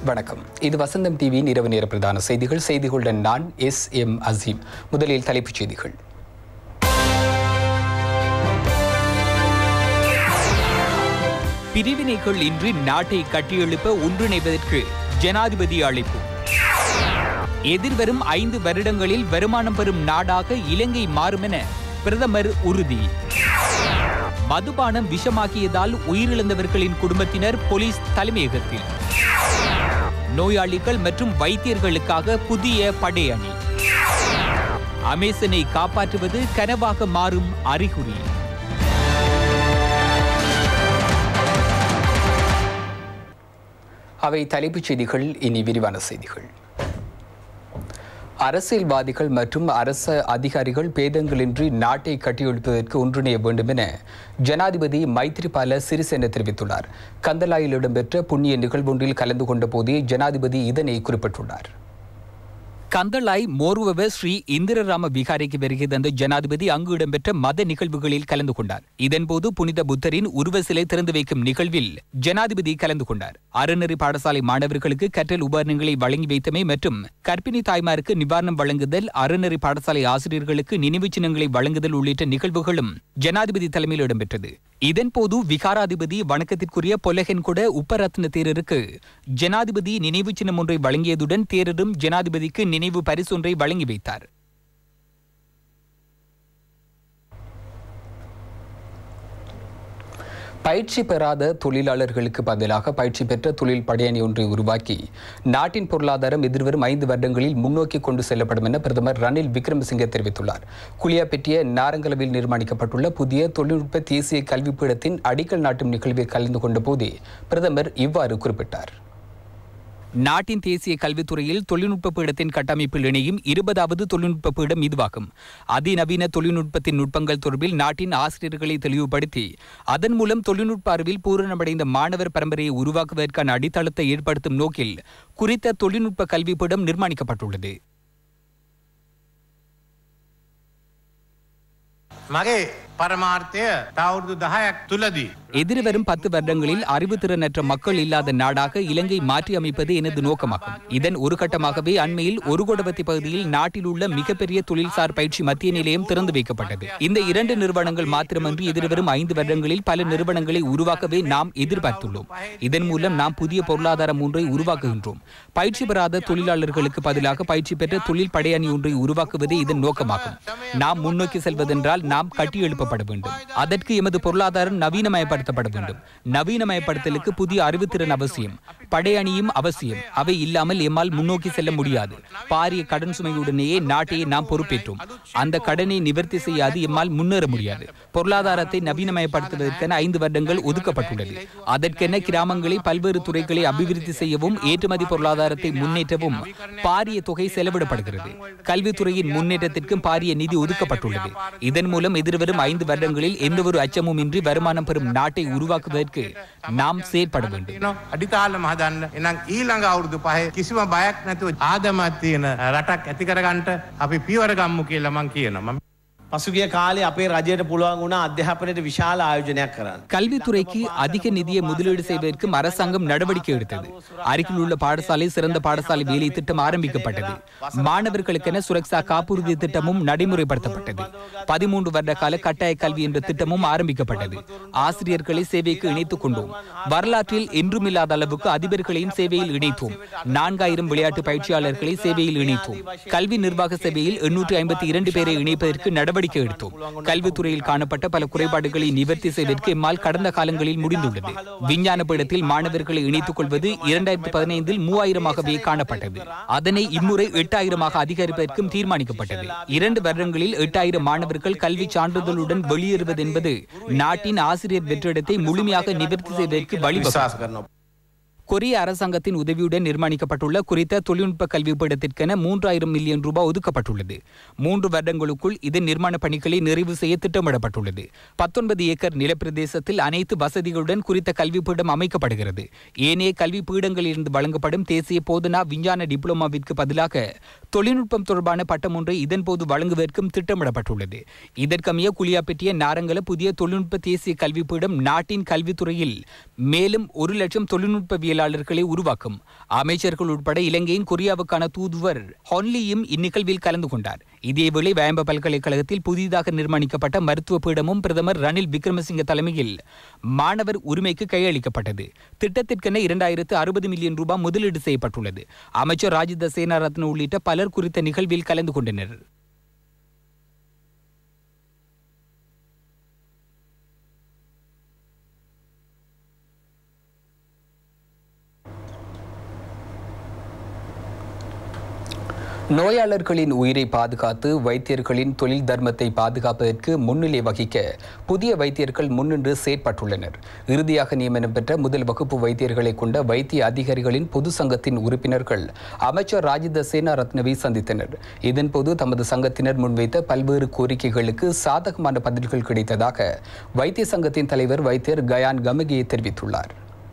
வணக்கம் இது வசந்தம் டிவியின் இரவு நேர பிரதான செய்திகள் செய்திகளுடன் நான் எஸ் எம் அசீம் முதலில் தலைப்புச் செய்திகள் பிரிவினைகள் இன்றி நாட்டை கட்டியெழுப்ப ஒன்றிணைவதற்கு ஜனாதிபதி அழைப்பு எதிர்வரும் ஐந்து வருடங்களில் வருமானம் பெறும் நாடாக இலங்கை மாறும் என பிரதமர் உறுதி மதுபானம் விஷமாக்கியதால் உயிரிழந்தவர்களின் குடும்பத்தினர் போலீஸ் தலைமையகத்தில் நோயாளிகள் மற்றும் வைத்தியர்களுக்காக புதிய படையணி அமேசனை காப்பாற்றுவது கனவாக மாறும் அறிகுறி அவை தலைப்புச் செய்திகள் இனி விரிவான செய்திகள் அரசியல்வாதிகள் மற்றும் அரச அதிகாரிகள் பேதங்களின்றி நாட்டை கட்டியெழுப்பதற்கு ஒன்றிணைய வேண்டும் என ஜனாதிபதி மைத்ரிபால சிறிசேன தெரிவித்துள்ளார் கந்தலாயில் இடம்பெற்ற புண்ணிய நிகழ்வொன்றில் கலந்து கொண்ட போதே ஜனாதிபதி இதனை குறிப்பிட்டுள்ளார் கந்தளாய் மோர்வவ ஸ்ரீ இந்திரராம விகாரைக்கு வருகை தந்த ஜனாதிபதி அங்கு இடம்பெற்ற மத நிகழ்வுகளில் கலந்து கொண்டார் இதன்போது புனித புத்தரின் உருவ சிலை திறந்து வைக்கும் நிகழ்வில் ஜனாதிபதி கலந்து கொண்டார் அறநெறி பாடசாலை மாணவர்களுக்கு கற்றல் உபகரணங்களை வழங்கி வைத்தமை மற்றும் கர்ப்பிணி தாய்மாருக்கு நிவாரணம் வழங்குதல் அறநெறி பாடசாலை ஆசிரியர்களுக்கு நினைவுச் சின்னங்களை வழங்குதல் உள்ளிட்ட நிகழ்வுகளும் ஜனாதிபதி தலைமையில் இடம்பெற்றது இதன்போது விகாராதிபதி வணக்கத்திற்குரிய பொலகன் கூட உப்பரத்ன தேரருக்கு ஜனாதிபதி நினைவு சின்னம் ஒன்றை வழங்கியதுடன் தேரரும் ஜனாதிபதிக்கு நினைவு பரிசொன்றை வழங்கி வைத்தார் பயிற்சி பெறாத தொழிலாளர்களுக்கு பதிலாக பயிற்சி பெற்ற தொழில் படையணி ஒன்றை உருவாக்கி நாட்டின் பொருளாதாரம் எதிர்வரும் ஐந்து வருடங்களில் முன்னோக்கி கொண்டு செல்லப்படும் என பிரதமர் ரணில் விக்ரமசிங்கே தெரிவித்துள்ளார் குளியாப்பெட்டிய நாரங்கலவில் நிர்மாணிக்கப்பட்டுள்ள புதிய தொழில்நுட்ப தேசிய கல்விப்பீடத்தின் அடிக்கல் நாட்டும் நிகழ்வில் கலந்து கொண்ட போதே பிரதமர் இவ்வாறு குறிப்பிட்டார் நாட்டின் தேசிய கல்வித்துறையில் தொழில்நுட்ப பீடத்தின் கட்டமைப்பில் இணையும் இருபதாவது தொழில்நுட்ப பீடம் இதுவாகும் அதிநவீன தொழில்நுட்பத்தின் நுட்பங்கள் தொடர்பில் நாட்டின் ஆசிரியர்களை தெளிவுபடுத்தி அதன் மூலம் தொழில்நுட்ப அறிவில் பூரணமடைந்த மாணவர் பரம்பரையை உருவாக்குவதற்கான அடித்தளத்தை ஏற்படுத்தும் நோக்கில் குறித்த தொழில்நுட்ப கல்விப்பீடம் நிர்மாணிக்கப்பட்டுள்ளது මගේ පරමාර්ථය තවුරුදු දහයක් තුළදී. எதிர்வரும் பத்து வருடங்களில் அறிவுத்திறனற்ற மக்கள் இல்லாத நாடாக இலங்கை மாற்றி அமைப்பது எனது நோக்கமாகும் இதன் ஒரு கட்டமாகவே அண்மையில் ஒரு கொடவத்தி பகுதியில் நாட்டில் உள்ள மிகப்பெரிய தொழில்சார் பயிற்சி மத்திய நிலையம் திறந்து வைக்கப்பட்டது இந்த இரண்டு நிறுவனங்கள் மாத்திரமன்றி எதிர்வரும் ஐந்து வருடங்களில் பல நிறுவனங்களை உருவாக்கவே நாம் எதிர்பார்த்துள்ளோம் இதன் மூலம் நாம் புதிய பொருளாதாரம் ஒன்றை உருவாக்குகின்றோம் பயிற்சி பெறாத தொழிலாளர்களுக்கு பதிலாக பயிற்சி பெற்ற தொழில் படையணி ஒன்றை உருவாக்குவதே இதன் நோக்கமாகும் நாம் முன்னோக்கி செல்வதென்றால் நாம் கட்டியெழுப்பப்பட வேண்டும் அதற்கு எமது பொருளாதாரம் நவீனமயப்படுத்தப்பட வேண்டும் நவீனமயப்படுத்தலுக்கு புதிய அறிவுத்திறன் அவசியம் படையணியும் அவசியம் அவை இல்லாமல் எம்மால் முன்னோக்கி செல்ல முடியாது பாரிய கடன் சுமையுடனேயே நாட்டையே நாம் பொறுப்பேற்றோம் அந்த கடனை நிவர்த்தி செய்யாது எம்மால் முன்னேற முடியாது பொருளாதாரத்தை நவீனமயப்படுத்துவதற்கென ஐந்து வருடங்கள் ஒதுக்கப்பட்டுள்ளது அதற்கென கிராமங்களை பல்வேறு துறைகளை அபிவிருத்தி செய்யவும் ஏற்றுமதி பொருளாதாரத்தை முன்னேற்றவும் பாரிய தொகை செலவிடப்படுகிறது கல்வித்துறையின் முன்னேற்றத்திற்கும் பாரிய நிதி ஒதுக்கப்பட்டுள்ளது இதன் மூலம் எதிர்வரும் ஐந்து வருடங்களில் எந்தவொரு அச்சமும் இன்றி வருமானம் பெறும் நாட்டை உருவாக்குவதற்கு நாம் செயற்பட வேண்டும் අඩිතාල මහදන්න එනම් ඊළඟ අවුරුදු පහ කිසිම බයක් නැතුව ආදමත් තියෙන රටක් ඇතිකරගන්ට අපි පියවර ගම්මු කියලා මං කියනවා. පසුගිය කාලේ අපේ රජයට පුළුවන් වුණා අධ්‍යාපනයට විශාල ආයෝජනයක් කරන්න. கல்வித்துறைக்கு அதிக நிதியை முதலீடு செய்வதற்கும் அரசாங்கம் நடவடிக்கை எடுத்தது அருகில் உள்ள பாடசாலை சிறந்த பாடசாலை வேலை திட்டம் ஆரம்பிக்கப்பட்டது மாணவர்களுக்கென சுரக்ஷா காப்புறுதி திட்டமும் நடைமுறைப்படுத்தப்பட்டது பதிமூன்று வருட கால கட்டாய கல்வி என்ற திட்டமும் ஆரம்பிக்கப்பட்டது ஆசிரியர்களை சேவைக்கு இணைத்துக் கொண்டோம் வரலாற்றில் என்றுமில்லாத அளவுக்கு அதிபர்களையும் சேவையில் இணைத்தோம் நான்காயிரம் விளையாட்டு பயிற்சியாளர்களை சேவையில் இணைத்தோம் கல்வி நிர்வாக சேவையில் எண்ணூற்றி ஐம்பத்தி இரண்டு பேரை இணைப்பதற்கு நடவடிக்கை எடுத்தோம் கல்வித்துறையில் காணப்பட்ட பல குறைபாடுகளை நிவர்த்தி செய்வதற்கு எம்மால் கடந்த காலங்களில் முடிந்துள்ளது விஞ்ஞான பீடத்தில் மாணவர்களை இணைத்துக் கொள்வது இரண்டாயிரத்தி பதினைந்தில் மூவாயிரமாகவே காணப்பட்டது அதனை இம்முறை எட்டாயிரமாக அதிகரிப்பதற்கும் தீர்மானிக்கப்பட்டது இரண்டு வருடங்களில் எட்டாயிரம் மாணவர்கள் கல்வி சான்றிதழுடன் வெளியேறுவது என்பது நாட்டின் ஆசிரியர் வெற்றிடத்தை முழுமையாக நிவர்த்தி செய்வதற்கு வழிவகுக்கும் විශ්වාස කරනවා. கொரிய அரசாங்கத்தின் உதவியுடன் நிர்மாணிக்கப்பட்டுள்ள குறித்த தொழில்நுட்ப கல்வி பீடத்திற்கென மூன்றாயிரம் மில்லியன் ரூபாய் ஒதுக்கப்பட்டுள்ளது மூன்று வருடங்களுக்குள் இதன் நிர்மாண பணிகளை நிறைவு செய்ய திட்டமிடப்பட்டுள்ளது பத்தொன்பது ஏக்கர் நிலப்பிரதேசத்தில் அனைத்து வசதிகளுடன் குறித்த கல்வி பீடம் அமைக்கப்படுகிறது ஏனைய கல்வி பீடங்களிலிருந்து வழங்கப்படும் தேசிய போதனா விஞ்ஞான டிப்ளோமாவிற்கு பதிலாக தொழில்நுட்பம் தொடர்பான பட்டம் ஒன்றை இதன்போது வழங்குவதற்கும் திட்டமிடப்பட்டுள்ளது இதற்கமைய குளியாப்பெட்டிய நாரங்கல புதிய தொழில்நுட்ப தேசிய கல்வி பீடம் நாட்டின் கல்வித்துறையில் மேலும் ஒரு லட்சம் தொழில்நுட்பவியலாளர்கள் ஊடகவியலாளர்களை உருவாக்கும் அமைச்சர்கள் உட்பட இலங்கையின் கொரியாவுக்கான தூதுவர் ஹொன்லியும் இந்நிகழ்வில் கலந்து கொண்டார் இதேவேளை வேம்ப பல்கலைக்கழகத்தில் புதிதாக நிர்மாணிக்கப்பட்ட மருத்துவ பீடமும் பிரதமர் ரணில் விக்ரமசிங்க தலைமையில் மாணவர் உரிமைக்கு கையளிக்கப்பட்டது திட்டத்திற்கென இரண்டாயிரத்து அறுபது மில்லியன் ரூபாய் முதலீடு செய்யப்பட்டுள்ளது அமைச்சர் ராஜித சேனாரத்ன உள்ளிட்ட பலர் குறித்த நிகழ்வில் கலந்து கொண்டனர் நோயாளர்களின் உயிரை பாதுகாத்து வைத்தியர்களின் தொழில் தர்மத்தை பாதுகாப்பதற்கு முன்னிலை வகிக்க புதிய வைத்தியர்கள் முன்னின்று செயற்பட்டுள்ளனர் இறுதியாக நியமனம் பெற்ற முதல் வகுப்பு வைத்தியர்களை கொண்ட வைத்திய அதிகாரிகளின் பொது சங்கத்தின் உறுப்பினர்கள் அமைச்சர் ராஜித சேனாரத்னவை சந்தித்தனர் இதன்போது தமது சங்கத்தினர் முன்வைத்த பல்வேறு கோரிக்கைகளுக்கு சாதகமான பதில்கள் கிடைத்ததாக வைத்திய சங்கத்தின் தலைவர் வைத்தியர் கயான் கமகியை தெரிவித்துள்ளார்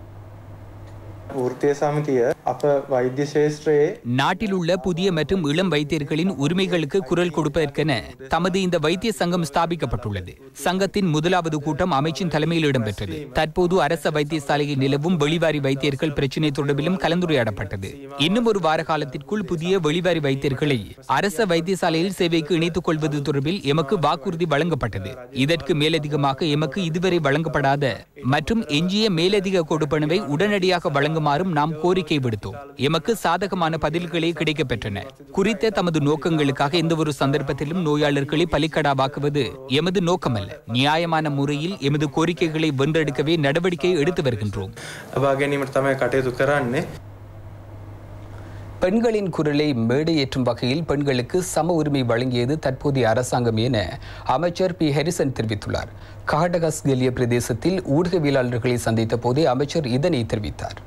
වෘතිය සමිතිය අප වෛද්‍ය ශේෂත්‍රයේ நாட்டில் உள்ள புதிய மற்றும் இளம் வைத்தியர்களின் உரிமைகளுக்கு குரல் கொடுப்பதற்கென தமது இந்த வைத்திய சங்கம் ஸ்தாபிக்கப்பட்டுள்ளது சங்கத்தின் முதலாவது கூட்டம் அமைச்சின் தலைமையில் இடம்பெற்றது தற்போது அரச வைத்தியசாலையில் நிலவும் வெளிவாரி வைத்தியர்கள் பிரச்சினை தொடர்பிலும் கலந்துரையாடப்பட்டது இன்னும் ஒரு வார காலத்திற்குள் புதிய வெளிவாரி வைத்தியர்களை அரச வைத்தியசாலையில் சேவைக்கு இணைத்துக் கொள்வது தொடர்பில் எமக்கு வாக்குறுதி வழங்கப்பட்டது இதற்கு மேலதிகமாக எமக்கு இதுவரை வழங்கப்படாத மற்றும் எஞ்சிய மேலதிக கொடுப்பனவை உடனடியாக வழங்குமாறும் நாம் கோரிக்கை விடுத்தோம் எமக்கு சாதகமான பதில்களே கிடைக்கப் பெற்றன குறித்த தமது நோக்கங்களுக்காக எந்த ஒரு சந்தர்ப்பத்திலும் நோயாளர்களை பலிக்கடாவாக்குவது எமது நோக்கமல்ல நியாயமான முறையில் எமது கோரிக்கைகளை வென்றெடுக்கவே நடவடிக்கை எடுத்து வருகின்றோம் ලබා ගැනීමට තමයි කටයුතු කරන්නේ பெண்களின் குரலை மேடையேற்றும் வகையில் பெண்களுக்கு சம உரிமை வழங்கியது தற்போதைய அரசாங்கம் என அமைச்சர் பி ஹெரிசன் தெரிவித்துள்ளார் காடகஸ் கெலிய பிரதேசத்தில் ஊடகவியலாளர்களை சந்தித்த போதே அமைச்சர் இதனை தெரிவித்தார்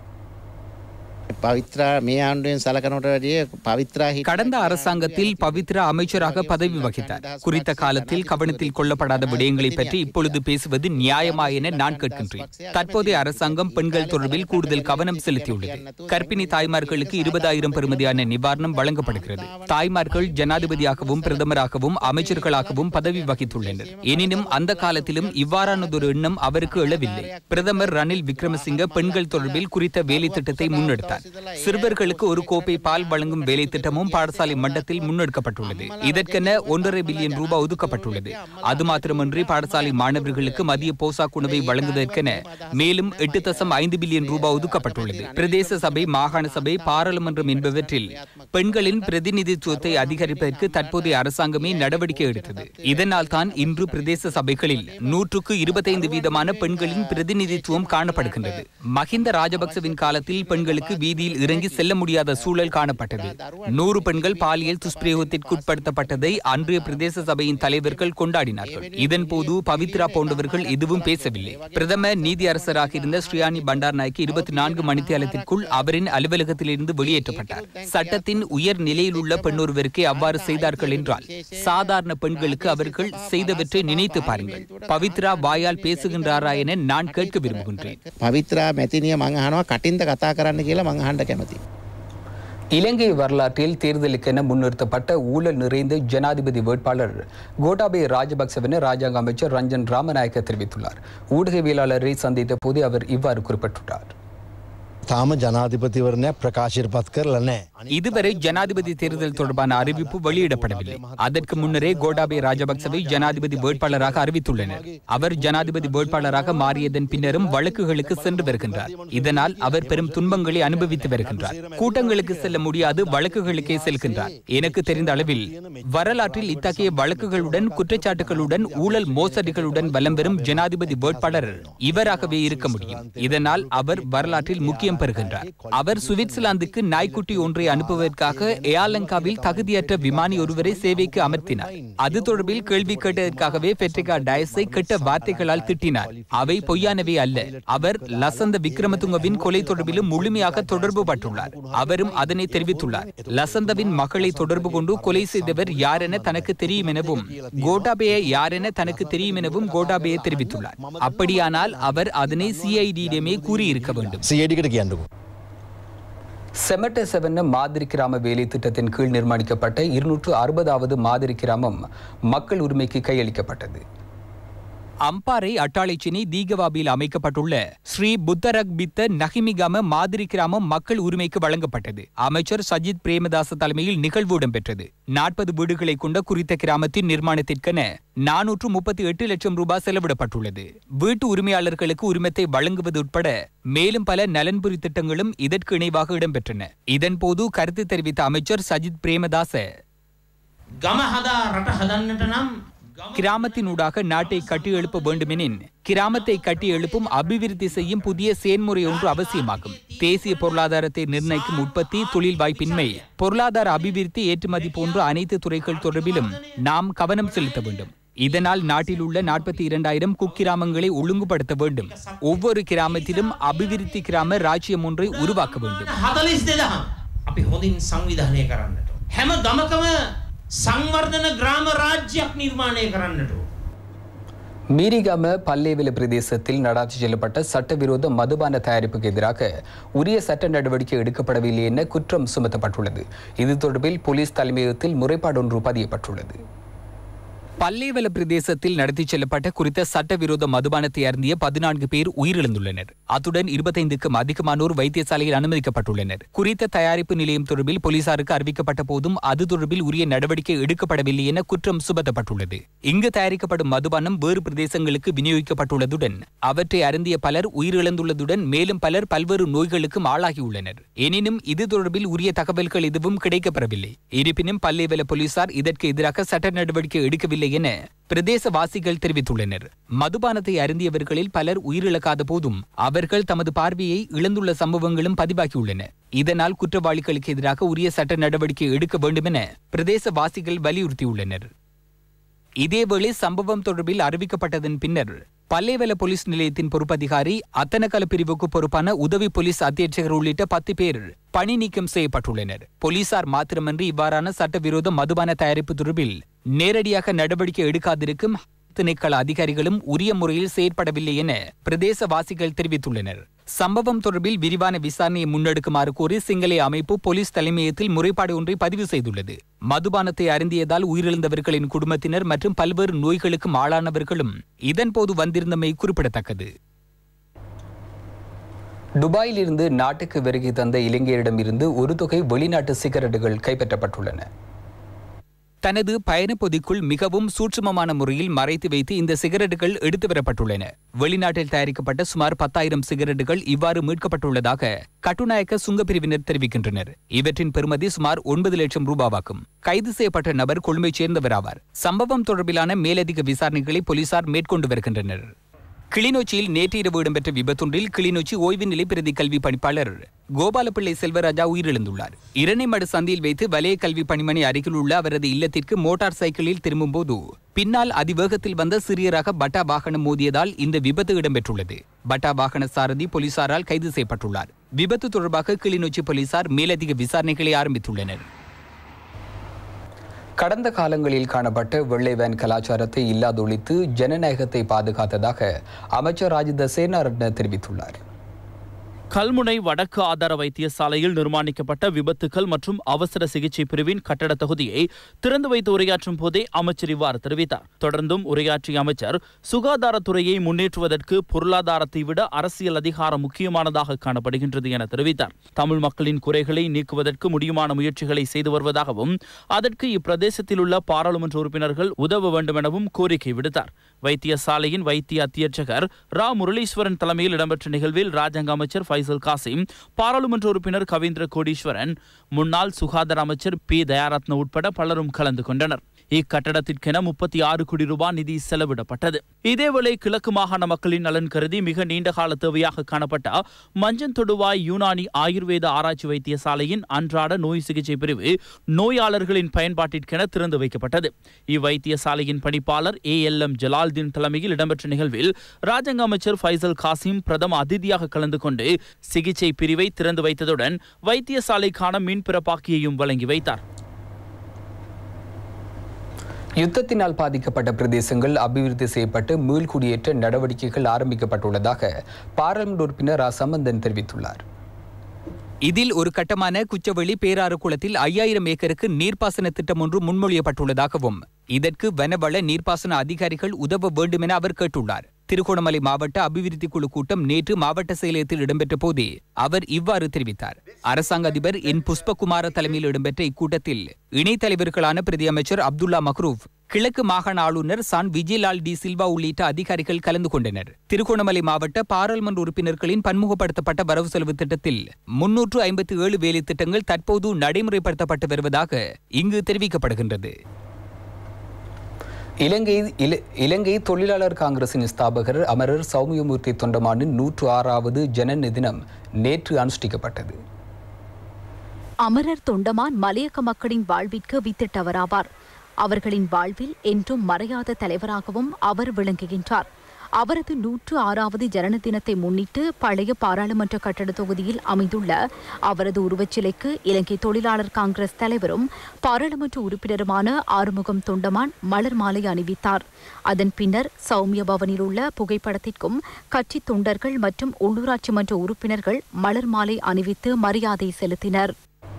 පවිත්‍රා මේ ආණ්ඩුවෙන් සලකනට වැඩිය පවිත්‍රා හිට கடந்த அரசாங்கத்தில் பவித்ரா அமைச்சராக பதவி வகித்தார் குறித்த காலத்தில் கவனத்தில் கொள்ளப்படாத விடயங்களை பற்றி இப்பொழுது பேசுவது நியாயமா என நான் கேட்கின்றேன் தற்போதைய அரசாங்கம் பெண்கள் தொடர்பில் கூடுதல் கவனம் செலுத்தியுள்ளது கர்ப்பிணி தாய்மார்களுக்கு இருபதாயிரம் பெறுமதியான நிவாரணம் வழங்கப்படுகிறது தாய்மார்கள் ஜனாதிபதியாகவும் பிரதமராகவும் அமைச்சர்களாகவும் பதவி வகித்துள்ளனர் எனினும் அந்த காலத்திலும் இவ்வாறானதொரு எண்ணம் அவருக்கு எழவில்லை பிரதமர் ரணில் விக்ரமசிங்க பெண்கள் தொடர்பில் குறித்த வேலை திட்டத்தை முன்னெடுத்தார் சிறுவர்களுக்கு ஒரு கோப்பை பால் வழங்கும் வேலை திட்டமும் பாடசாலை மட்டத்தில் முன்னெடுக்கப்பட்டுள்ளது இதற்கென ஒன்றரை பில்லியன் ரூபாய் ஒதுக்கப்பட்டுள்ளது அது மாத்திரமன்றி பாடசாலை மாணவர்களுக்கு மதிய போசாக் உணவை வழங்குவதற்கென மேலும் எட்டு தசம் ஐந்து பில்லியன் ரூபாய் ஒதுக்கப்பட்டுள்ளது பிரதேச சபை மாகாண சபை பாராளுமன்றம் என்பவற்றில் பெண்களின் பிரதிநிதித்துவத்தை அதிகரிப்பதற்கு தற்போதைய அரசாங்கமே நடவடிக்கை எடுத்தது இதனால் தான் இன்று பிரதேச சபைகளில் நூற்றுக்கு இருபத்தைந்து வீதமான பெண்களின் பிரதிநிதித்துவம் காணப்படுகின்றது மஹிந்த ராஜபக்சவின் காலத்தில் பெண்களுக்கு வீதியில் இறங்கி செல்ல முடியாத சூழல் காணப்பட்டது நூறு பெண்கள் பாலியல் துஷ்பிரயோகத்திற்குட்படுத்தப்பட்டதை அன்றைய பிரதேச சபையின் தலைவர்கள் கொண்டாடினார்கள் இதன்போது பவித்ரா போன்றவர்கள் எதுவும் பேசவில்லை பிரதம நீதி அரசராக இருந்த ஸ்ரீயானி பண்டார் நாயக்கு இருபத்தி நான்கு மணித்தியாலத்திற்குள் அவரின் அலுவலகத்திலிருந்து வெளியேற்றப்பட்டார் சட்டத்தின் உயர் நிலையில் உள்ள பெண்ணொருவருக்கே அவ்வாறு செய்தார்கள் என்றால் சாதாரண பெண்களுக்கு அவர்கள் செய்தவற்றை நினைத்து பாருங்கள் பவித்ரா வாயால் பேசுகின்றாரா என நான் கேட்க விரும்புகின்றேன் පවිත්‍රා මැතිනිය මංහනවා කටින්ද කතා කරන්න කියලා මංහන්ඩ කැමති. இலங்கை வரலாற்றில் தேர்தலுக்கென முன்னிறுத்தப்பட்ட ஊழல் நிறைந்த ஜனாதிபதி வேட்பாளர் கோட்டாபய ராஜபக்சவென ராஜாங்க அமைச்சர் ரஞ்சன் ராமநாயக்க தெரிவித்துள்ளார் ஊடகவியலாளரை சந்தித்த போது அவர் இவ்வாறு குறிப்பிட்டுள்ளார் තාම ජනාධිපතිවරණයක් ප්‍රකාශයට පත් කරලා නෑ. இதுவரை ஜனாதிபதி தேர்தல் தொடர்பான அறிவிப்பு வெளியிடப்படவில்லை அதற்கு முன்னரே கோட்டாபய ராஜபக்சவை ஜனாதிபதி வேட்பாளராக அறிவித்துள்ளனர் அவர் ஜனாதிபதி வேட்பாளராக மாறியதன் பின்னரும் வழக்குகளுக்கு சென்று வருகின்றார் இதனால் அவர் பெரும் துன்பங்களை அனுபவித்து வருகின்றார் கூட்டங்களுக்கு செல்ல முடியாது வழக்குகளுக்கே செல்கின்றார் எனக்கு தெரிந்த அளவில் வரலாற்றில் இத்தகைய வழக்குகளுடன் குற்றச்சாட்டுகளுடன் ஊழல் மோசடிகளுடன் வலம் பெறும் ஜனாதிபதி வேட்பாளர் இவராகவே இருக்க முடியும் இதனால் அவர் வரலாற்றில் முக்கியம் பெறுகின்றார் அவர் சுவிட்சர்லாந்துக்கு நாய்க்குட்டி ஒன்றை அனுப்புவதற்காக ஏலங்காவில் தகுதியற்ற விமானி ஒருவரை சேவைக்கு அமர்த்தினார் அது தொடர்பில் கேள்வி கேட்டதற்காகவே பெட்ரிகா டயஸை கெட்ட வார்த்தைகளால் திட்டினார் அவை பொய்யானவை அல்ல அவர் லசந்த விக்ரமதுங்கவின் கொலை தொடர்பிலும் முழுமையாக தொடர்பு பட்டுள்ளார் அவரும் அதனை தெரிவித்துள்ளார் லசந்தவின் மகளை தொடர்பு கொண்டு கொலை செய்தவர் யார் என தனக்கு தெரியும் எனவும் கோட்டாபய யார் என தனக்கு தெரியும் எனவும் கோட்டாபய தெரிவித்துள்ளார் அப்படியானால் அவர் அதனை சிஐடியிடமே கூறியிருக்க வேண்டும் සියඩිකට කියන්නකු. செமட்ட செவன மாதிரி கிராம வேலை திட்டத்தின் கீழ் நிர்மாணிக்கப்பட்ட இருநூற்று அறுபதாவது மாதிரி கிராமம் மக்கள் உரிமைக்கு கையளிக்கப்பட்டது அம்பாறை அட்டாளைச்சினை தீகவாபியில் அமைக்கப்பட்டுள்ள ஸ்ரீ புத்தரக் பித்த நகிமிகாம மாதிரி கிராமம் மக்கள் உரிமைக்கு வழங்கப்பட்டது அமைச்சர் சஜித் பிரேமதாச தலைமையில் நிகழ்வு இடம்பெற்றது நாற்பது வீடுகளை கொண்ட குறித்த கிராமத்தின் நிர்மாணத்திற்கென நானூற்று முப்பத்தி எட்டு லட்சம் ரூபாய் செலவிடப்பட்டுள்ளது வீட்டு உரிமையாளர்களுக்கு உரிமத்தை வழங்குவது உட்பட மேலும் பல நலன்புரி திட்டங்களும் இதற்கு இணைவாக இடம்பெற்றன இதன்போது கருத்து தெரிவித்த அமைச்சர் சஜித் பிரேமதாச ගම හදා රට හදන්නට නම් கிராமத்தினூடாக நாட்டை கட்டி எழுப்ப வேண்டுமெனின் கிராமத்தை கட்டி எழுப்பும் அபிவிருத்தி செய்யும் புதிய செயன்முறை ஒன்று அவசியமாகும் தேசிய பொருளாதாரத்தை நிர்ணயிக்கும் உற்பத்தி தொழில் வாய்ப்பின்மை பொருளாதார அபிவிருத்தி ஏற்றுமதி போன்ற அனைத்து துறைகள் தொடர்பிலும் நாம் கவனம் செலுத்த வேண்டும் இதனால் நாட்டில் உள்ள நாற்பத்தி இரண்டாயிரம் குக்கிராமங்களை ஒழுங்குபடுத்த வேண்டும் ஒவ்வொரு கிராமத்திலும் அபிவிருத்தி கிராம ராஜ்யம் ஒன்றை உருவாக்க வேண்டும் හතලිස් දෙදහම් අපි හොඳින් සංවිධානය කරන්නට. හැම ගමකම සංවර්ධන ග්‍රාම රාජ්‍යයක් නිර්මාණය කරන්නට. மீரிகாம பல்லேவில பிரதேசத்தில் நடாத்தி செல்லப்பட்ட சட்டவிரோத மதுபான தயாரிப்புக்கு எதிராக உரிய சட்ட நடவடிக்கை எடுக்கப்படவில்லை என குற்றம் சுமத்தப்பட்டுள்ளது இது தொடர்பில் போலீஸ் தலைமையகத்தில் முறைப்பாடு ஒன்று பதியப்பட்டுள்ளது பல்லேவல பிரதேசத்தில் நடத்திச் செல்லப்பட்ட குறித்த சட்டவிரோத மதுபானத்தை அருந்திய பதினான்கு பேர் உயிரிழந்துள்ளனர் அத்துடன் இருபத்தைந்துக்கும் அதிகமானோர் வைத்தியசாலையில் அனுமதிக்கப்பட்டுள்ளனர் குறித்த தயாரிப்பு நிலையம் தொடர்பில் போலீசாருக்கு அறிவிக்கப்பட்ட போதும் அது தொடர்பில் உரிய நடவடிக்கை எடுக்கப்படவில்லை என குற்றம் சுமத்தப்பட்டுள்ளது இங்கு தயாரிக்கப்படும் மதுபானம் வேறு பிரதேசங்களுக்கு விநியோகிக்கப்பட்டுள்ளதுடன் அவற்றை அருந்திய பலர் உயிரிழந்துள்ளதுடன் மேலும் பலர் பல்வேறு நோய்களுக்கும் ஆளாகியுள்ளனர் எனினும் இது தொடர்பில் உரிய தகவல்கள் எதுவும் கிடைக்கப்பெறவில்லை இருப்பினும் பல்லேவல போலீசார் இதற்கு எதிராக சட்ட நடவடிக்கை எடுக்கவில்லை என பிரதேசவாசிகள் தெரிவித்துள்ளனர் மதுபானத்தை அருந்தியவர்களில் பலர் உயிரிழக்காத போதும் அவர்கள் தமது பார்வையை இழந்துள்ள சம்பவங்களும் பதிவாகியுள்ளன இதனால் குற்றவாளிகளுக்கு எதிராக உரிய சட்ட நடவடிக்கை எடுக்க வேண்டுமென பிரதேசவாசிகள் வலியுறுத்தியுள்ளனர் இதேவேளை சம்பவம் தொடர்பில் அறிவிக்கப்பட்டதன் பின்னர் பல்லேவல போலீஸ் நிலையத்தின் பொறுப்பதிகாரி அத்தனகல பிரிவுக்கு பொறுப்பான உதவி போலீஸ் அத்தியட்சகர் உள்ளிட்ட பத்து பேர் பணி நீக்கம் செய்யப்பட்டுள்ளனர் போலீசார் மாத்திரமன்றி இவ்வாறான சட்டவிரோத மதுபான தயாரிப்பு தொடர்பில் நேரடியாக நடவடிக்கை எடுக்காதிருக்கும் திணைக்கள அதிகாரிகளும் உரிய முறையில் செயற்படவில்லை என பிரதேசவாசிகள் தெரிவித்துள்ளனர் சம்பவம் தொடர்பில் விரிவான விசாரணையை முன்னெடுக்குமாறு கோரி சிங்கள அமைப்பு போலீஸ் தலைமையகத்தில் முறைப்பாடு ஒன்றை பதிவு செய்துள்ளது மதுபானத்தை அருந்தியதால் உயிரிழந்தவர்களின் குடும்பத்தினர் மற்றும் பல்வேறு நோய்களுக்கும் ஆளானவர்களும் இதன்போது வந்திருந்தமை குறிப்பிடத்தக்கது துபாயில் இருந்து நாட்டுக்கு வருகை தந்த இலங்கையரிடமிருந்து ஒரு தொகை வெளிநாட்டு சிகரெட்டுகள் கைப்பற்றப்பட்டுள்ளன தனது பயணப்பொதிக்குள் மிகவும் சூட்சுமமான முறையில் மறைத்து வைத்து இந்த சிகரெட்டுகள் எடுத்து வரப்பட்டுள்ளன வெளிநாட்டில் தயாரிக்கப்பட்ட சுமார் பத்தாயிரம் சிகரெட்டுகள் இவ்வாறு மீட்கப்பட்டுள்ளதாக கட்டுநாயக்க சுங்கப்பிரிவினர் தெரிவிக்கின்றனர் இவற்றின் பெறுமதி சுமார் ஒன்பது லட்சம் ரூபாவாகும் கைது செய்யப்பட்ட நபர் கொழும்பைச் சேர்ந்தவராவார் சம்பவம் தொடர்பிலான மேலதிக விசாரணைகளை போலீசார் மேற்கொண்டு வருகின்றனர் கிளிநொச்சியில் நேற்று இரவு இடம்பெற்ற விபத்தொன்றில் கிளிநொச்சி ஓய்வு நிலை பிரதி கல்வி பணிப்பாளர் கோபாலப்பிள்ளை செல்வராஜா உயிரிழந்துள்ளார் இரணைமடு சந்தியில் வைத்து வலய கல்வி பணிமனை அருகில் உள்ள அவரது இல்லத்திற்கு மோட்டார் சைக்கிளில் திரும்பும்போது பின்னால் அதிவேகத்தில் வந்த சிறிய ரக பட்டா வாகனம் மோதியதால் இந்த விபத்து இடம்பெற்றுள்ளது பட்டா வாகன சாரதி போலீசாரால் கைது செய்யப்பட்டுள்ளார் விபத்து தொடர்பாக கிளிநொச்சி போலீசார் மேலதிக விசாரணைகளை ஆரம்பித்துள்ளனர் கடந்த காலங்களில் காணப்பட்ட வெள்ளை வேன் கலாச்சாரத்தை இல்லாதொழித்து ஜனநாயகத்தை பாதுகாத்ததாக அமைச்சர் ராஜித சேனாரட்ன தெரிவித்துள்ளார் கல்முனை வடக்கு ஆதார வைத்தியசாலையில் நிர்மாணிக்கப்பட்ட விபத்துகள் மற்றும் அவசர சிகிச்சை பிரிவின் கட்டட தொகுதியை திறந்து வைத்து உரையாற்றும் போதே அமைச்சர் இவ்வாறு தெரிவித்தார் தொடர்ந்தும் உரையாற்றிய அமைச்சர் சுகாதாரத்துறையை முன்னேற்றுவதற்கு பொருளாதாரத்தை விட அரசியல் அதிகாரம் முக்கியமானதாக காணப்படுகின்றது என தெரிவித்தார் தமிழ் மக்களின் குறைகளை நீக்குவதற்கு முடியுமான முயற்சிகளை செய்து வருவதாகவும் அதற்கு இப்பிரதேசத்தில் உள்ள பாராளுமன்ற உறுப்பினர்கள் உதவ வேண்டும் எனவும் கோரிக்கை விடுத்தார் வைத்தியசாலையின் வைத்திய அத்தியட்சகர் ரா முரளீஸ்வரன் தலைமையில் இடம்பெற்ற நிகழ்வில் ராஜாங்க அமைச்சர் ஃபைசல் காசிம் பாராளுமன்ற உறுப்பினர் கவீந்திர கோடீஸ்வரன் முன்னாள் சுகாதார அமைச்சர் பி தயாரத்ன உட்பட பலரும் கலந்து கொண்டனர் இக்கட்டடத்திற்கென முப்பத்தி ஆறு கோடி ரூபாய் நிதி செலவிடப்பட்டது இதேவேளை கிழக்கு மாகாண மக்களின் நலன் கருதி மிக நீண்ட கால தேவையாக காணப்பட்ட மஞ்சன் தொடுவாய் யூனானி ஆயுர்வேத ஆராய்ச்சி வைத்தியசாலையின் அன்றாட நோய் சிகிச்சை பிரிவு நோயாளர்களின் பயன்பாட்டிற்கென திறந்து வைக்கப்பட்டது இவ்வைத்தியசாலையின் பணிப்பாளர் ஏ எல் எம் ஜலால்தீன் தலைமையில் இடம்பெற்ற நிகழ்வில் ராஜாங்க அமைச்சர் ஃபைசல் காசிம் பிரதம அதிதியாக கலந்து கொண்டு சிகிச்சை பிரிவை திறந்து வைத்ததுடன் வைத்தியசாலைக்கான மின் பிறப்பாக்கியையும் வழங்கி வைத்தார் யுத்தத்தினால் பாதிக்கப்பட்ட பிரதேசங்கள் அபிவிருத்தி செய்யப்பட்டு மீள்குடியேற்ற நடவடிக்கைகள் ஆரம்பிக்கப்பட்டுள்ளதாக பாராளுமன்ற உறுப்பினர் ரா சம்பந்தன் தெரிவித்துள்ளார் இதில் ஒரு கட்டமான குச்சவெளி பேராறு குளத்தில் ஐயாயிரம் ஏக்கருக்கு நீர்ப்பாசன திட்டம் ஒன்று முன்மொழியப்பட்டுள்ளதாகவும் இதற்கு வனவள நீர்ப்பாசன அதிகாரிகள் உதவ வேண்டும் என அவர் கேட்டுள்ளார் திருகோணமலை மாவட்ட அபிவிருத்தி குழு கூட்டம் நேற்று மாவட்ட செயலகத்தில் இடம்பெற்ற போதே அவர் இவ்வாறு தெரிவித்தார் அரசாங்க அதிபர் என் புஷ்பகுமார தலைமையில் இடம்பெற்ற இக்கூட்டத்தில் இணைத் தலைவர்களான பிரதி அமைச்சர் அப்துல்லா மக்ரூப் கிழக்கு மாகாண ஆளுநர் சான் விஜயலால் டி சில்வா உள்ளிட்ட அதிகாரிகள் கலந்து கொண்டனர் திருகோணமலை மாவட்ட பாராளுமன்ற உறுப்பினர்களின் பன்முகப்படுத்தப்பட்ட வரவு செலவு திட்டத்தில் முன்னூற்று ஐம்பத்தி ஏழு வேலை திட்டங்கள் தற்போது நடைமுறைப்படுத்தப்பட்டு வருவதாக இங்கு தெரிவிக்கப்படுகின்றது இலங்கை இல- இலங்கை தொழிலாளர் காங்கிரசின் ஸ்தாபகர் அமரர் சௌமியமூர்த்தி தொண்டமானின் நூற்று ஆறாவது ஜனன தினம் நேற்று அனுஷ்டிக்கப்பட்டது அமரர் தொண்டமான் மலையக மக்களின் வாழ்விற்கு வித்திட்டவராவார் அவர்களின் வாழ்வில் என்றும் மறையாத தலைவராகவும் அவர் விளங்குகின்றார் அவரது நூற்று ஆறாவது ஜனன தினத்தை முன்னிட்டு பழைய பாராளுமன்ற கட்டட தொகுதியில் அமைந்துள்ள அவரது உருவச்சிலைக்கு இலங்கை தொழிலாளர் காங்கிரஸ் தலைவரும் பாராளுமன்ற உறுப்பினருமான ஆறுமுகம் தொண்டமான் மலர் மாலை அணிவித்தார் அதன் பின்னர் சௌமிய பவனில் உள்ள புகைப்படத்திற்கும் கட்சி தொண்டர்கள் மற்றும் உள்ளூராட்சி மன்ற உறுப்பினர்கள் மலர் மாலை அணிவித்து மரியாதை செலுத்தினர்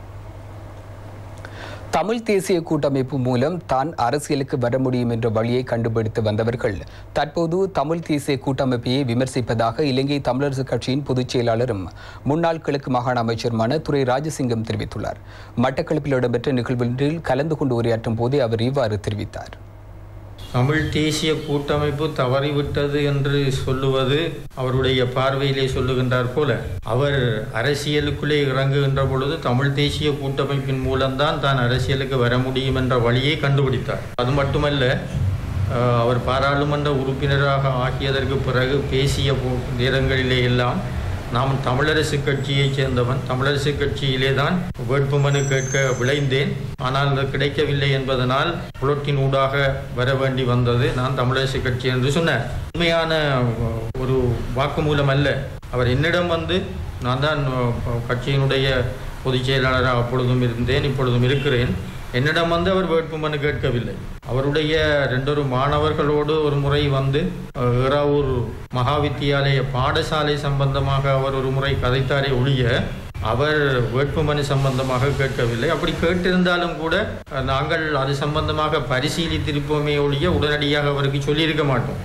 தமிழ் தேசிய கூட்டமைப்பு மூலம் தான் அரசியலுக்கு வர முடியும் என்ற வழியை கண்டுபிடித்து வந்தவர்கள் தற்போது தமிழ் தேசிய கூட்டமைப்பையே விமர்சிப்பதாக இலங்கை தமிழரசு கட்சியின் பொதுச் செயலாளரும் முன்னாள் கிழக்கு மாகாண அமைச்சருமான துரை ராஜசிங்கம் தெரிவித்துள்ளார் மட்டக்களப்பில் இடம்பெற்ற நிகழ்வொன்றில் கலந்து கொண்டு உரையாற்றும் போதே அவர் இவ்வாறு தெரிவித்தார் தமிழ் தேசிய கூட்டமைப்பு தவறிவிட்டது என்று சொல்லுவது அவருடைய பார்வையிலே சொல்லுகின்றார் போல அவர் அரசியலுக்குள்ளே இறங்குகின்ற பொழுது தமிழ் தேசிய கூட்டமைப்பின் மூலம்தான் தான் அரசியலுக்கு வர முடியும் என்ற வழியை கண்டுபிடித்தார் அது மட்டுமல்ல அஹ், அவர் பாராளுமன்ற உறுப்பினராக ஆகியதற்கு பிறகு பேசிய போ- நேரங்களிலே எல்லாம் நாம் தமிழரசு கட்சியைச் சேர்ந்தவன் தமிழரசு கட்சியிலே தான் வேட்புமனு கேட்க விளைந்தேன் ஆனால் அது கிடைக்கவில்லை என்பதனால் புலட்டின் ஊடாக வர வேண்டி வந்தது நான் தமிழரசு கட்சி என்று சொன்னேன் உண்மையான அஹ், ஒரு வாக்குமூலம் அல்ல அவர் என்னிடம் வந்து நான் தான் அஹ், கட்சியினுடைய பொதுச் செயலாளராக அப்பொழுதும் இருந்தேன் இப்பொழுதும் இருக்கிறேன் என்னிடம் வந்து அவர் வேட்புமனு கேட்கவில்லை அவருடைய ரெண்டொரு மாணவர்களோடு ஒரு முறை வந்து அஹ், ஏறாவூர் மகாவித்தியாலய பாடசாலை சம்பந்தமாக அவர் ஒரு முறை கதைத்தாரே ஒழிய அவர் வேட்புமனு சம்பந்தமாக கேட்கவில்லை அப்படி கேட்டிருந்தாலும் கூட அஹ், நாங்கள் அது சம்பந்தமாக பரிசீலித்திருப்போமே ஒழிய உடனடியாக அவருக்கு சொல்லியிருக்க மாட்டோம்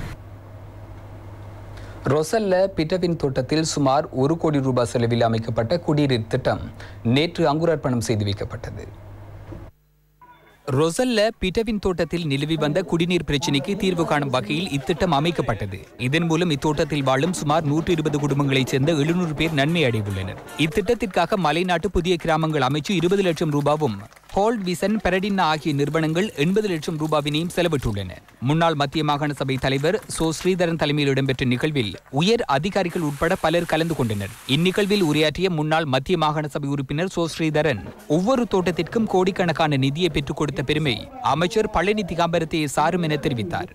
ரொசல்ல பிட்டவின் தோட்டத்தில் சுமார் ஒரு கோடி ரூபாய் செலவில் அமைக்கப்பட்ட குடிநீர் திட்டம் நேற்று அங்குரார்ப்பணம் செய்து வைக்கப்பட்டது ரொசல்ல பிட்டவின் தோட்டத்தில் நிலவி வந்த குடிநீர் பிரச்சினைக்கு தீர்வு காணும் வகையில் இத்திட்டம் அமைக்கப்பட்டது இதன் மூலம் இத்தோட்டத்தில் வாழும் சுமார் நூற்று இருபது குடும்பங்களைச் சேர்ந்த எழுநூறு பேர் நன்மை அடைவுள்ளனர் இத்திட்டத்திற்காக மலைநாட்டு புதிய கிராமங்கள் அமைச்சு இருபது லட்சம் ரூபாவும் ஹோல்ட் விசன் பெரடின்னா ஆகிய நிறுவனங்கள் எண்பது லட்சம் ரூபாவினையும் செலவிட்டுள்ளன முன்னாள் மத்திய மாகாண சபை தலைவர் சோ ஸ்ரீதரன் தலைமையில் இடம்பெற்ற நிகழ்வில் உயர் அதிகாரிகள் உட்பட பலர் கலந்து கொண்டனர் இந்நிகழ்வில் உரையாற்றிய முன்னாள் மத்திய மாகாண சபை உறுப்பினர் சோ ஸ்ரீதரன் ஒவ்வொரு தோட்டத்திற்கும் கோடிக்கணக்கான நிதியை பெற்றுக் கொடுத்த பெருமை அமைச்சர் பழனி திகாம்பரத்தையே சாரும் என தெரிவித்தார்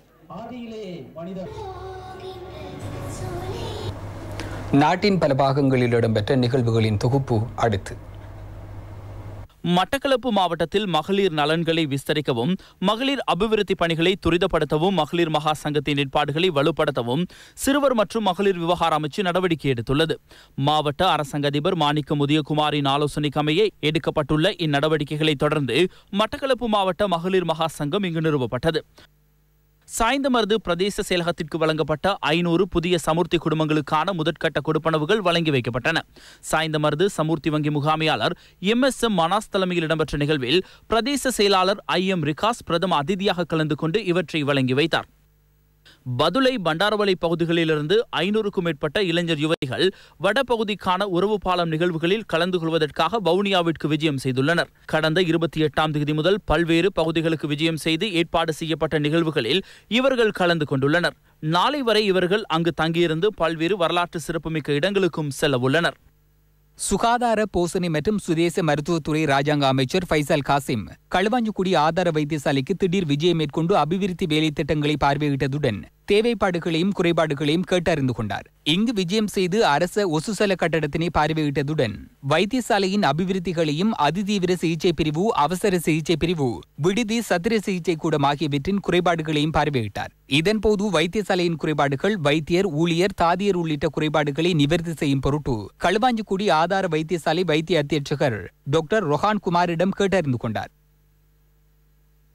நாட்டின் பல பாகங்களில் இடம்பெற்ற நிகழ்வுகளின் தொகுப்பு அடுத்து மட்டக்களப்பு மாவட்டத்தில் மகளிர் நலன்களை விஸ்தரிக்கவும் மகளிர் அபிவிருத்தி பணிகளை துரிதப்படுத்தவும் மகளிர் மகா சங்கத்தின் ஏற்பாடுகளை வலுப்படுத்தவும் சிறுவர் மற்றும் மகளிர் விவகார அமைச்சு நடவடிக்கை எடுத்துள்ளது மாவட்ட அரசாங்க அதிபர் மாணிக்கம் உதயகுமாரின் ஆலோசனைக்கு அமைய எடுக்கப்பட்டுள்ள இந்நடவடிக்கைகளை தொடர்ந்து மட்டக்களப்பு மாவட்ட மகளிர் மகா சங்கம் இங்கு நிறுவப்பட்டது சாய்ந்தமருது பிரதேச செயலகத்திற்கு வழங்கப்பட்ட ஐநூறு புதிய சமுர்த்தி குடும்பங்களுக்கான முதற்கட்ட கொடுப்பனவுகள் வழங்கி வைக்கப்பட்டன சாய்ந்தமருது சமுர்த்தி வங்கி முகாமையாளர் எம் எஸ் எம் மனாஸ் தலைமையில் இடம்பெற்ற நிகழ்வில் பிரதேச செயலாளர் ஐ எம் ரிகாஸ் பிரதம அதிதியாக கலந்து கொண்டு இவற்றை வழங்கி வைத்தார் பதுளை பண்டாரவளை பகுதிகளிலிருந்து ஐநூறுக்கும் மேற்பட்ட இளைஞர் யுவதிகள் வடபகுதிக்கான உறவு பாலம் நிகழ்வுகளில் கலந்து கொள்வதற்காக வவுனியாவிற்கு விஜயம் செய்துள்ளனர் கடந்த இருபத்தி எட்டாம் தேதி முதல் பல்வேறு பகுதிகளுக்கு விஜயம் செய்து ஏற்பாடு செய்யப்பட்ட நிகழ்வுகளில் இவர்கள் கலந்து கொண்டுள்ளனர் நாளை வரை இவர்கள் அங்கு தங்கியிருந்து பல்வேறு வரலாற்று சிறப்புமிக்க இடங்களுக்கும் செல்ல உள்ளனர் சுகாதார போசனை மற்றும் சுதேச மருத்துவத்துறை ராஜாங்க அமைச்சர் ஃபைசல் காசிம் களுவாஞ்சிக்குடி ஆதார வைத்தியசாலைக்கு திடீர் விஜயம் மேற்கொண்டு அபிவிருத்தி வேலை திட்டங்களை பார்வையிட்டதுடன் தேவைப்பாடுகளையும் குறைபாடுகளையும் கேட்டறிந்து கொண்டார் இங்கு விஜயம் செய்து அரச ஒசுசல கட்டடத்தினை பார்வையிட்டதுடன் வைத்தியசாலையின் அபிவிருத்திகளையும் அதிதீவிர சிகிச்சை பிரிவு அவசர சிகிச்சை பிரிவு விடுதி சத்திர சிகிச்சை கூடம் ஆகியவற்றின் குறைபாடுகளையும் பார்வையிட்டார் இதன்போது வைத்தியசாலையின் குறைபாடுகள் வைத்தியர் ஊழியர் தாதியர் உள்ளிட்ட குறைபாடுகளை நிவர்த்தி செய்யும் பொருட்டு களுவாஞ்சிக்குடி ஆதார வைத்தியசாலை வைத்திய அத்தியட்சகர் டாக்டர் ரொஹான் குமாரிடம் கேட்டறிந்து கொண்டார்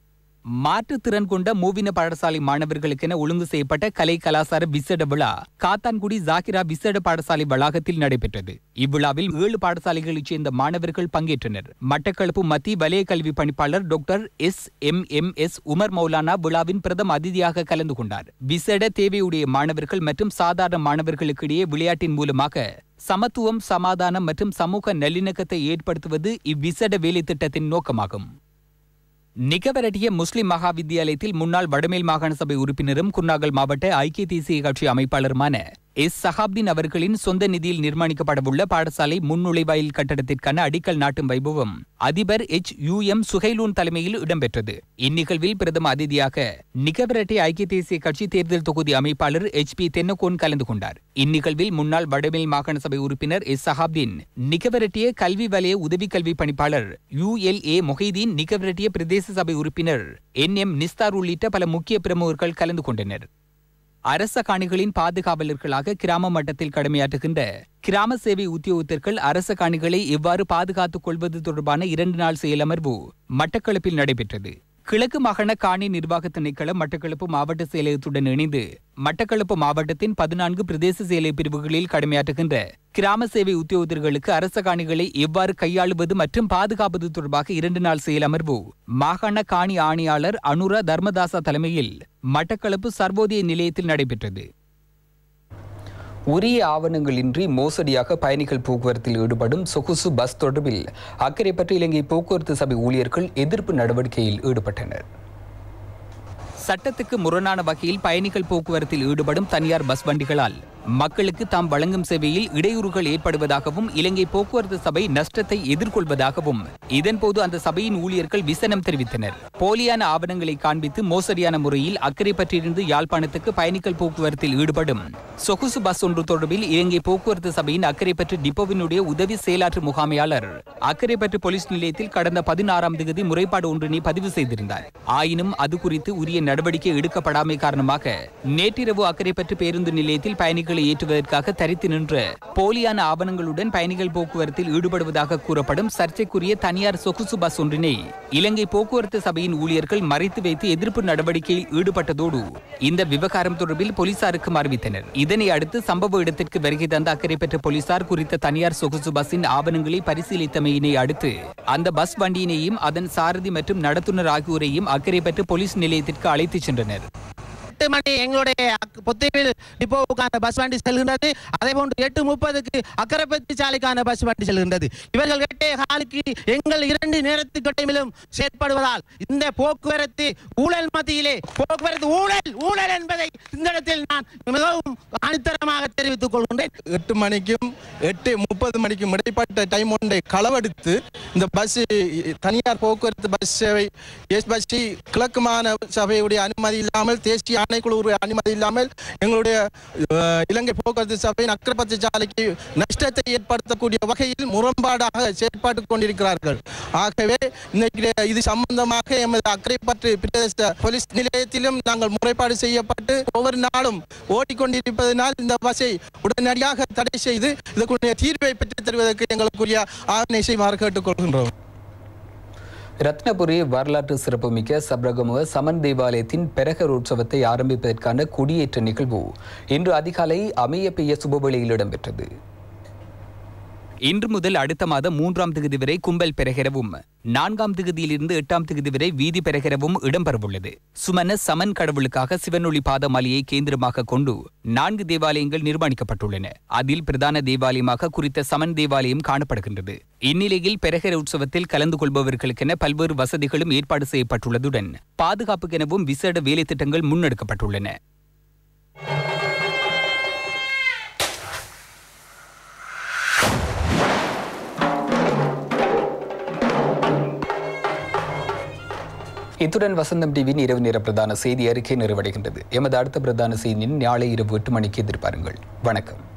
மாற்றுத்திறன் கொண்ட மூவின பாடசாலை மாணவர்களுக்கென ஒழுங்கு செய்யப்பட்ட கலை கலாசார விசேட விழா காத்தான்குடி ஜாகிரா விசேட பாடசாலை வளாகத்தில் நடைபெற்றது இவ்விழாவில் ஏழு பாடசாலைகளைச் சேர்ந்த மாணவர்கள் பங்கேற்றனர் மட்டக்களப்பு மத்திய வலய கல்வி பணிப்பாளர் doctor S M M S Umar Moulana விழாவின் பிரதம அதிதியாக கலந்து கொண்டார் விசேட தேவையுடைய மாணவர்கள் மற்றும் சாதாரண மாணவர்களுக்கிடையே விளையாட்டின் மூலமாக சமத்துவம் சமாதானம் மற்றும் சமூக நல்லிணக்கத்தை ஏற்படுத்துவது இவ்விசேட வேலை திட்டத்தின் நோக்கமாகும் நிகவரடிய முஸ்லிம் மகா வித்தியாலயத்தில் முன்னாள் வடமேல் மாகாண சபை உறுப்பினரும் குர்நாகல் மாவட்ட ஐக்கிய தேசிய கட்சி அமைப்பாளருமான எஸ் சஹாப்தீன் அவர்களின் சொந்த நிதியில் நிர்மாணிக்கப்படவுள்ள பாடசாலை முன்நுழைவாயில் கட்டடத்திற்கான அடிக்கல் நாட்டும் வைபவம் அதிபர் எச் யூ எம் சுகைலூன் தலைமையில் இடம்பெற்றது இந்நிகழ்வில் பிரதம அதிதியாக நிகவரட்டை ஐக்கிய தேசிய கட்சி தேர்தல் தொகுதி அமைப்பாளர் எச் பி தென்னகோன் கலந்து கொண்டார் இந்நிகழ்வில் முன்னாள் வடமேல் மாகாண சபை உறுப்பினர் எஸ் சஹாப்தீன் நிகவரட்டிய கல்வி வலய உதவி கல்வி பணிப்பாளர் U L A Mohideen Nikaweratiya பிரதேச சபை உறுப்பினர் என் எம் நிஸ்தார் உள்ளிட்ட பல முக்கிய பிரமுகர்கள் கலந்து கொண்டனர் அரச காணிகளின் பாதுகாவலர்களாக கிராம மட்டத்தில் கடமையாற்றுகின்ற கிராம சேவை உத்தியோகத்தர்கள் அரச காணிகளை எவ்வாறு பாதுகாத்துக் கொள்வது தொடர்பான இரண்டு நாள் செயலமர்வு மட்டக்களப்பில் நடைபெற்றது கிழக்கு மாகாண காணி நிர்வாக திணைக்களம் மட்டக்களப்பு மாவட்ட செயலகத்துடன் இணைந்து மட்டக்களப்பு மாவட்டத்தின் பதினான்கு பிரதேச செயலை பிரிவுகளில் கடமையாற்றுகின்ற கிராம சேவை உத்தியோகத்தர்களுக்கு அரச காணிகளை எவ்வாறு கையாளுவது மற்றும் பாதுகாப்பது தொடர்பாக இரண்டு நாள் செயலமர்வு மாகாண காணி ஆணையாளர் அனுரா தர்மதாசா தலைமையில் மட்டக்களப்பு சர்வோதய நிலையத்தில் நடைபெற்றது உரிய ஆவணங்களின்றி மோசடியாக பயணிகள் போக்குவரத்தில் ஈடுபடும் சொகுசு பஸ் தொடர்பில் அக்கறை பற்றி இலங்கை போக்குவரத்து சபை ஊழியர்கள் எதிர்ப்பு நடவடிக்கையில் ஈடுபட்டனர் சட்டத்துக்கு முரணான வகையில் பயணிகள் போக்குவரத்தில் ஈடுபடும் தனியார் பஸ் வண்டிகளால் மக்களுக்கு தாம் வழங்கும் சேவையில் இடையூறுகள் ஏற்படுவதாகவும் இலங்கை போக்குவரத்து சபை நஷ்டத்தை எதிர்கொள்வதாகவும் இதன்போது அந்த சபையின் ஊழியர்கள் விசனம் தெரிவித்தனர் போலியான ஆவணங்களை காண்பித்து மோசடியான முறையில் அக்கறை பற்றியிருந்து யாழ்ப்பாணத்துக்கு பயணிகள் போக்குவரத்தில் ஈடுபடும் சொகுசு பஸ் ஒன்று தொடர்பில் இலங்கை போக்குவரத்து சபையின் அக்கரைப்பற்று டிப்போவினுடைய உதவி செயலாற்று முகாமையாளர் அக்கரைப்பற்று போலீஸ் நிலையத்தில் கடந்த பதினாறாம் தேதி முறைப்பாடு ஒன்றினை பதிவு செய்திருந்தார் ஆயினும் அது குறித்து உரிய நடவடிக்கை எடுக்கப்படாமை காரணமாக நேற்றிரவு அக்கரைப்பற்று பேருந்து நிலையத்தில் பயணிகளை ஏற்றுவதற்காக தரித்து நின்ற போலியான ஆவணங்களுடன் பயணிகள் போக்குவரத்தில் ஈடுபடுவதாக கூறப்படும் சர்ச்சைக்குரிய தனியார் சொகுசு பஸ் ஒன்றினை இலங்கை போக்குவரத்து சபையின் ஊழியர்கள் மறைத்து வைத்து எதிர்ப்பு நடவடிக்கையில் ஈடுபட்டதோடு இந்த விவகாரம் தொடர்பில் போலீசாருக்கும் அறிவித்தனர் இதனை அடுத்து சம்பவ இடத்திற்கு வருகை தந்த அக்கறை பெற்ற போலீசார் குறித்த தனியார் சொகுசு பஸ்ஸின் ஆவணங்களை பரிசீலித்தமையினை அடுத்து அந்த பஸ் வண்டியினையும் அதன் சாரதி மற்றும் நடத்துனர் ஆகியோரையும் அக்கறை பெற்று போலீஸ் நிலையத்திற்கு அழைத்துச் சென்றனர் எட்டு மணி எங்களுடைய பொத்தேவில் டிப்போவுக்கான பஸ் வண்டி செல்கின்றது அதே போன்று எட்டு முப்பதுக்கு அக்கரைப்பத்தி சாலைக்கான பஸ் வண்டி செல்கின்றது இவர்கள் எட்டே காலுக்கு எங்கள் இரண்டு நேரத்துக்கிடையிலும் செயற்படுவதால் இந்த போக்குவரத்து ஊழல் மத்தியிலே போக்குவரத்து ஊழல் ஊழல் என்பதை இந்த இடத்தில் நான் மிகவும் அனுத்தரமாக தெரிவித்துக் கொள்கின்றேன் எட்டு மணிக்கும் எட்டு முப்பது மணிக்கும் இடைப்பட்ட டைம் ஒன்றை களவெடுத்து இந்த பஸ் தனியார் போக்குவரத்து பஸ் சேவை எஸ் பஸ் கிழக்கு மாகாண சபையுடைய அனுமதி இல்லாமல் தேசிய ஆணைக்குழு அனுமதி இல்லாமல் எங்களுடைய அஹ், இலங்கை போக்குவரத்து சபையின் அக்கரப்பத்து சாலைக்கு நஷ்டத்தை ஏற்படுத்தக்கூடிய வகையில் முரண்பாடாக செயற்பட்டுக் கொண்டிருக்கிறார்கள் ஆகவே இன்னைக்கு இது சம்பந்தமாக எமது அக்கரைப்பற்று பிரதேச போலீஸ் நிலையத்திலும் நாங்கள் முறைப்பாடு செய்யப்பட்டு ஒவ்வொரு நாளும் ஓடிக்கொண்டிருப்பதனால் இந்த பஸ்ஸை உடனடியாக தடை செய்து இதற்குரிய தீர்வை பெற்றுத் தருவதற்கு எங்களுக்குரிய ஆணை செய்வாறு கேட்டுக்கொள்கின்றோம் ரத்னபுரி வரலாற்று சிறப்புமிக்க சப்ரகமுக சமன் தேவாலயத்தின் பெரகர் உற்சவத்தை ஆரம்பிப்பதற்கான குடியேற்ற நிகழ்வு இன்று அதிகாலை அமைய பெய்ய சுபவேளையில் இடம்பெற்றது இன்று முதல் அடுத்த மாதம் மூன்றாம் திகதி வரை கும்பல் பெறுகிறவும் நான்காம் திகதியிலிருந்து எட்டாம் திகதி வரை வீதி பெறுகிறவும் இடம்பெறவுள்ளது சுமன சமன் கடவுளுக்காக சிவனொளி பாதமாலையை கேந்திரமாக கொண்டு நான்கு தேவாலயங்கள் நிர்மாணிக்கப்பட்டுள்ளன அதில் பிரதான தேவாலயமாக குறித்த சமன் தேவாலயம் காணப்படுகின்றது இந்நிலையில் பெரகர உற்சவத்தில் கலந்து கொள்பவர்களுக்கென பல்வேறு வசதிகளும் ஏற்பாடு செய்யப்பட்டுள்ளதுடன் பாதுகாப்புக்கெனவும் விசேட வேலை திட்டங்கள் முன்னெடுக்கப்பட்டுள்ளன இத்துடன் வசந்தம் டிவியின் இரவு நேர பிரதான செய்தி அறிக்கை நிறைவடைகின்றது எமது அடுத்த பிரதான செய்தியின் நாளை இரவு எட்டு மணிக்கு எதிர்பாருங்கள் வணக்கம்